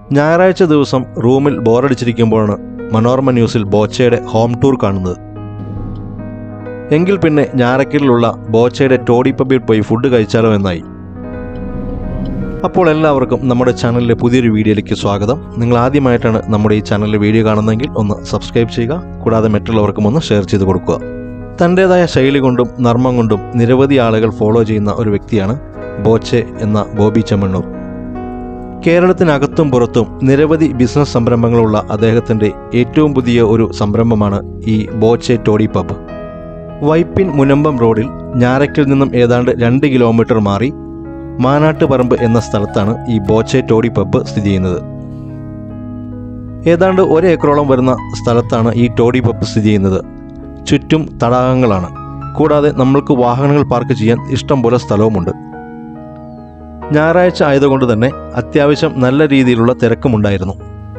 ഞായറാഴ്ച ദിവസം റൂമിൽ ബോറടിച്ചിരിക്കുമ്പോഴാണ് മനോരമ ന്യൂസിൽ ബോച്ചയുടെ ഹോം ടൂർ കാണുന്നത് എങ്കിൽ പിന്നെ ഞാറക്കലിലുള്ള ബോച്ചയുടെ ടോഡി പബ്ബിൽ പോയി ഫുഡ് കഴിച്ചാലോ എന്നായി അപ്പോൾ എല്ലാവർക്കും നമ്മുടെ ചാനലിലെ പുതിയൊരു വീഡിയോയിലേക്ക് സ്വാഗതം നിങ്ങൾ ആദ്യമായിട്ടാണ് നമ്മുടെ ഈ ചാനലിലെ വീഡിയോ കാണുന്നതെങ്കിൽ ഒന്ന് സബ്സ്ക്രൈബ് ചെയ്യുക കൂടാതെ മറ്റുള്ളവർക്കും ഒന്ന് ഷെയർ ചെയ്ത് കൊടുക്കുക തൻ്റേതായ ശൈലി കൊണ്ടും നർമ്മം കൊണ്ടും നിരവധി ആളുകൾ ഫോളോ ചെയ്യുന്ന ഒരു വ്യക്തിയാണ് ബോച്ചെ എന്ന ബോബി ചെമ്മണ്ണൂർ കേരളത്തിനകത്തും പുറത്തും നിരവധി ബിസിനസ് സംരംഭങ്ങളുള്ള അദ്ദേഹത്തിൻ്റെ ഏറ്റവും പുതിയ ഒരു സംരംഭമാണ് ഈ ബോച്ചെ ടോഡി പബ് വൈപ്പിൻ മുനമ്പം റോഡിൽ ഞാറയ്ക്കിൽ നിന്നും ഏതാണ്ട് രണ്ട് കിലോമീറ്റർ മാറി മാനാട്ടുപറമ്പ് എന്ന സ്ഥലത്താണ് ഈ ബോച്ചെ ടോഡി പബ് സ്ഥിതി ചെയ്യുന്നത് ഏതാണ്ട് ഒരു ഏക്കറോളം വരുന്ന സ്ഥലത്താണ് ഈ ടോഡി പബ് സ്ഥിതി ചെയ്യുന്നത് ചുറ്റും തടാകങ്ങളാണ് കൂടാതെ നമ്മൾക്ക് വാഹനങ്ങൾ പാർക്ക് ചെയ്യാൻ ഇഷ്ടം പോലെ സ്ഥലവുമുണ്ട് ഞായറാഴ്ച ആയതുകൊണ്ട് തന്നെ അത്യാവശ്യം നല്ല രീതിയിലുള്ള തിരക്കുമുണ്ടായിരുന്നു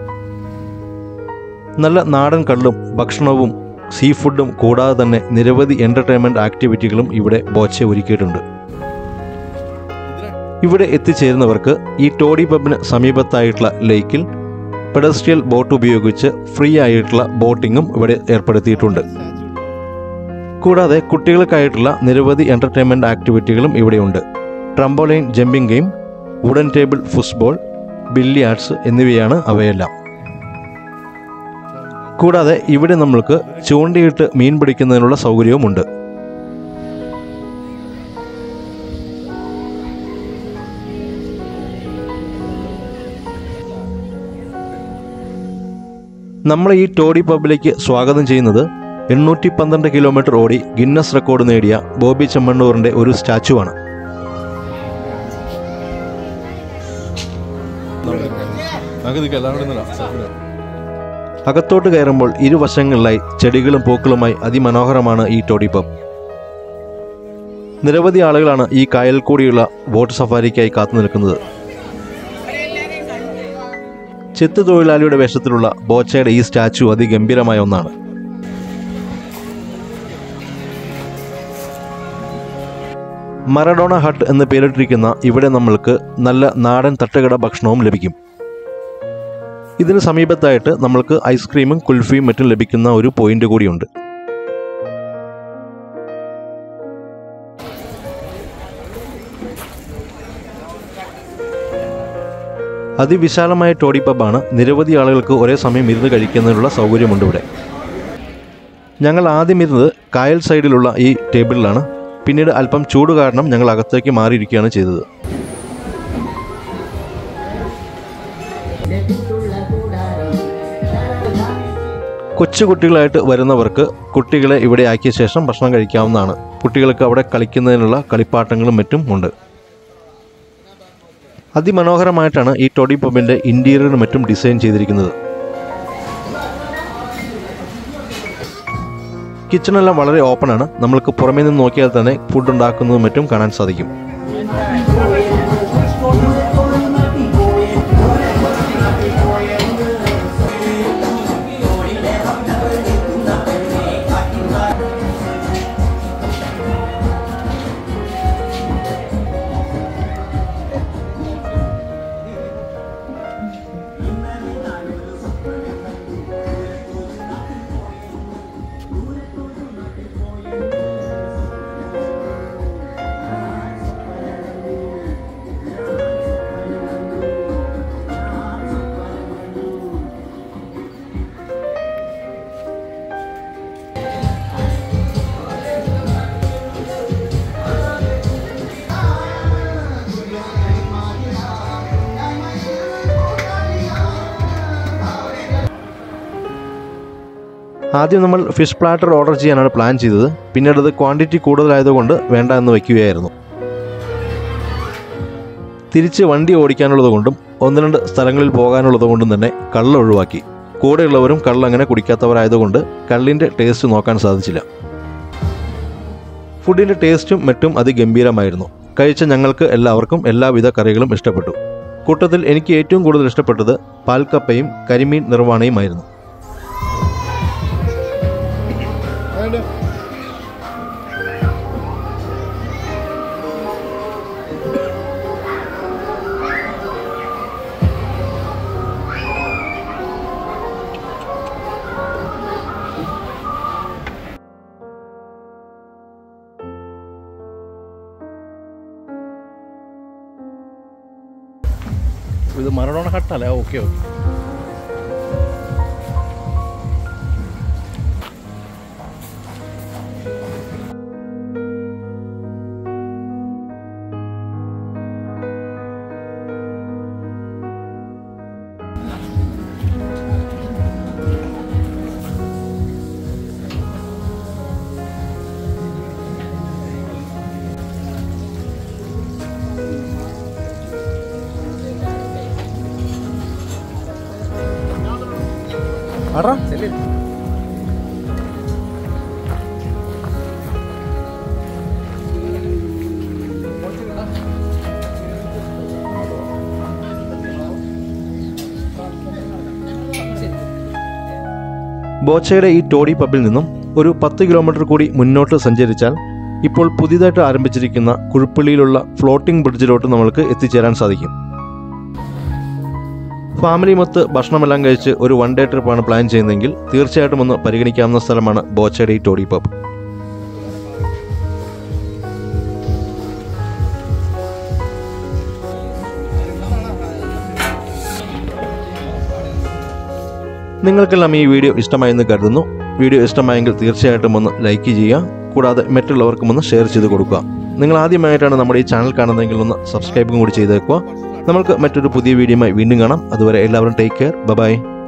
നല്ല നാടൻ കള്ളും ഭക്ഷണവും സീ ഫുഡും കൂടാതെ തന്നെ നിരവധി എൻ്റർടൈൻമെൻറ്റ് ആക്ടിവിറ്റികളും ഇവിടെ ബോച്ചെ ഒരുക്കിയിട്ടുണ്ട് ഇവിടെ എത്തിച്ചേരുന്നവർക്ക് ഈ ടോഡി പബിന് സമീപത്തായിട്ടുള്ള ലേക്കിൽ പെഡസ്ട്രിയൽ ബോട്ട് ഉപയോഗിച്ച് ഫ്രീ ആയിട്ടുള്ള ബോട്ടിങ്ങും ഇവിടെ ഏർപ്പെടുത്തിയിട്ടുണ്ട് കൂടാതെ കുട്ടികൾക്കായിട്ടുള്ള നിരവധി എൻ്റർടൈൻമെൻറ്റ് ആക്ടിവിറ്റികളും ഇവിടെയുണ്ട് trampoline jumping game wooden table football billiards എന്നിവയാണ് അവയെല്ലാം കൂടാതെ ഇവിടെ നമ്മൾക്ക് ചൂണ്ടയിട്ട് മീൻ പിടിക്കുന്നതിനുള്ള സൗകര്യവുമുണ്ട് നമ്മൾ ഈ ടോഡി പബ്ബിലേക്ക് സ്വാഗതം ചെയ്യുന്നത് എണ്ണൂറ്റി പന്ത്രണ്ട് കിലോമീറ്റർ ഓടി ഗിന്നസ് റെക്കോർഡ് നേടിയ ബോബി ചെമ്മണ്ണൂറിൻ്റെ ഒരു സ്റ്റാച്ചുവാണ് അകത്തോട്ട് കയറുമ്പോൾ ഇരുവശങ്ങളിലായി ചെടികളും പൂക്കളുമായി അതിമനോഹരമാണ് ഈ ടോഡി പബ് നിരവധി ആളുകളാണ് ഈ കായൽ കൂടിയുള്ള ബോട്ട് സഫാരിക്കായി കാത്തു നിൽക്കുന്നത് ചെത്തു തൊഴിലാളിയുടെ വേഷത്തിലുള്ള ബോച്ചയുടെ ഈ സ്റ്റാച്ചു അതിഗംഭീരമായ ഒന്നാണ് മറഡോണ ഹട്ട് എന്ന് പേരിട്ടിരിക്കുന്ന ഇവിടെ നമ്മൾക്ക് നല്ല നാടൻ തട്ടുകട ഭക്ഷണവും ലഭിക്കും ഇതിന് സമീപത്തായിട്ട് നമ്മൾക്ക് ഐസ്ക്രീമും കുൽഫിയും മറ്റും ലഭിക്കുന്ന ഒരു പോയിന്റ് കൂടിയുണ്ട് അതിവിശാലമായ ടോഡി പബ്ബാണ് നിരവധി ആളുകൾക്ക് ഒരേ സമയം ഇരുന്ന് കഴിക്കുന്നതിനുള്ള സൗകര്യമുണ്ട് ഇവിടെ ഞങ്ങൾ ആദ്യം ഇരുന്നത് കായൽ സൈഡിലുള്ള ഈ ടേബിളിലാണ് പിന്നീട് അല്പം ചൂട് കാരണം ഞങ്ങൾ അകത്തേക്ക് മാറിയിരിക്കുകയാണ് ചെയ്തത് കൊച്ചു കുട്ടികളായിട്ട് വരുന്നവർക്ക് കുട്ടികളെ ഇവിടെ ആക്കിയ ശേഷം ഭക്ഷണം കഴിക്കാവുന്നതാണ് കുട്ടികൾക്ക് അവിടെ കളിക്കുന്നതിനുള്ള കളിപ്പാട്ടങ്ങളും മറ്റും ഉണ്ട് അതിമനോഹരമായിട്ടാണ് ഈ ടോഡി പബിൻ്റെ ഇൻറ്റീരിയറും മറ്റും ഡിസൈൻ ചെയ്തിരിക്കുന്നത് കിച്ചണെല്ലാം വളരെ ഓപ്പൺ ആണ് നമ്മൾക്ക് പുറമേ നിന്ന് നോക്കിയാൽ തന്നെ ഫുഡ് ഉണ്ടാക്കുന്നതും മറ്റും കാണാൻ സാധിക്കും ആദ്യം നമ്മൾ ഫിഷ് പ്ലാറ്റർ ഓർഡർ ചെയ്യാനാണ് പ്ലാൻ ചെയ്തത് പിന്നീട് അത് ക്വാണ്ടിറ്റി കൂടുതലായതുകൊണ്ട് വേണ്ട എന്ന് വയ്ക്കുകയായിരുന്നു തിരിച്ച് വണ്ടി ഓടിക്കാനുള്ളത് കൊണ്ടും ഒന്ന് രണ്ട് സ്ഥലങ്ങളിൽ പോകാനുള്ളത് കൊണ്ടും തന്നെ കള്ള ഒഴിവാക്കി കൂടെയുള്ളവരും കള്ള് അങ്ങനെ കുടിക്കാത്തവരായതുകൊണ്ട് കള്ളിൻ്റെ ടേസ്റ്റ് നോക്കാൻ സാധിച്ചില്ല ഫുഡിൻ്റെ ടേസ്റ്റും മറ്റും അതിഗംഭീരമായിരുന്നു കഴിച്ച ഞങ്ങൾക്ക് എല്ലാവർക്കും എല്ലാവിധ കറികളും ഇഷ്ടപ്പെട്ടു കൂട്ടത്തിൽ എനിക്ക് ഏറ്റവും കൂടുതൽ ഇഷ്ടപ്പെട്ടത് പാൽക്കപ്പയും കരിമീൻ നിർവ്വാണയുമായിരുന്നു ഇത് മറഡോണ ഹട്ടല്ലേ ഓക്കെ ഓക്കെ ആടാ ബോച്ചയുടെ ഈ ടോഡി പബ്ബിൽ നിന്നും ഒരു പത്ത് കിലോമീറ്റർ കൂടി മുന്നോട്ട് സഞ്ചരിച്ചാൽ ഇപ്പോൾ പുതിയതായിട്ട് ആരംഭിച്ചിരിക്കുന്ന കുഴുപ്പള്ളിയിലുള്ള ഫ്ലോട്ടിംഗ് ബ്രിഡ്ജിലോട്ട് നമ്മൾക്ക് എത്തിച്ചേരാൻ സാധിക്കും ഫാമിലി മൊത്ത് ഭക്ഷണമെല്ലാം കഴിച്ച് ഒരു വൺ ഡേ ട്രിപ്പാണ് പ്ലാൻ ചെയ്യുന്നതെങ്കിൽ തീർച്ചയായിട്ടും ഒന്ന് പരിഗണിക്കാവുന്ന സ്ഥലമാണ് ബോച്ചയുടെ ഈ ടോഡി പബ് നിങ്ങൾക്കെല്ലാം ഈ വീഡിയോ ഇഷ്ടമായെന്ന് കരുതുന്നു വീഡിയോ ഇഷ്ടമായെങ്കിൽ തീർച്ചയായിട്ടും ഒന്ന് ലൈക്ക് ചെയ്യുക കൂടാതെ മറ്റുള്ളവർക്കും ഒന്ന് ഷെയർ ചെയ്ത് കൊടുക്കുക നിങ്ങൾ ആദ്യമായിട്ടാണ് നമ്മുടെ ഈ ചാനൽ കാണുന്നതെങ്കിൽ ഒന്ന് സബ്സ്ക്രൈബും കൂടി ചെയ്തേക്കുക നമുക്ക് മറ്റൊരു പുതിയ വീഡിയോയുമായി വീണ്ടും കാണാം അതുവരെ എല്ലാവരും ടേക്ക് കെയർ ബൈ